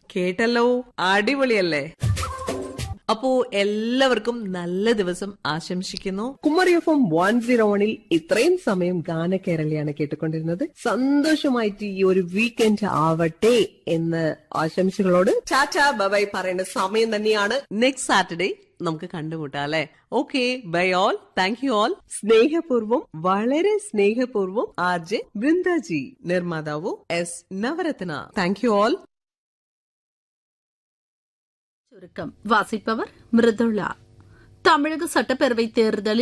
കേട്ടല്ലോ അടിപൊളിയല്ലേ അപ്പോ എല്ലാവർക്കും നല്ല ദിവസം ആശംസിക്കുന്നു കുമറി എഫ് എം വൺ സീറോ വണിൽ ഇത്രയും സമയം ഗാന കേരളയാണ് കേട്ടുകൊണ്ടിരുന്നത് സന്തോഷമായിട്ട് ഈ ഒരു വീക്കെൻഡ് ആവട്ടെ എന്ന് ആശംസകളോട് ചാച്ചാ ബബൈ പറയേണ്ട സമയം തന്നെയാണ് നെക്സ്റ്റ് സാറ്റർഡേ നമുക്ക് കണ്ടുമുട്ടാം അല്ലെ okay bye all thank you all സ്നേഹപൂർവം വളരെ സ്നേഹപൂർവം ആർ ജെ ബൃന്ദാജി നിർമ്മാതാവ് S Navaratna thank you all சுருக்கம் வாசிப்பவர் மிருதுளா தமிழக சட்டப்பேரவை தேர்தலில்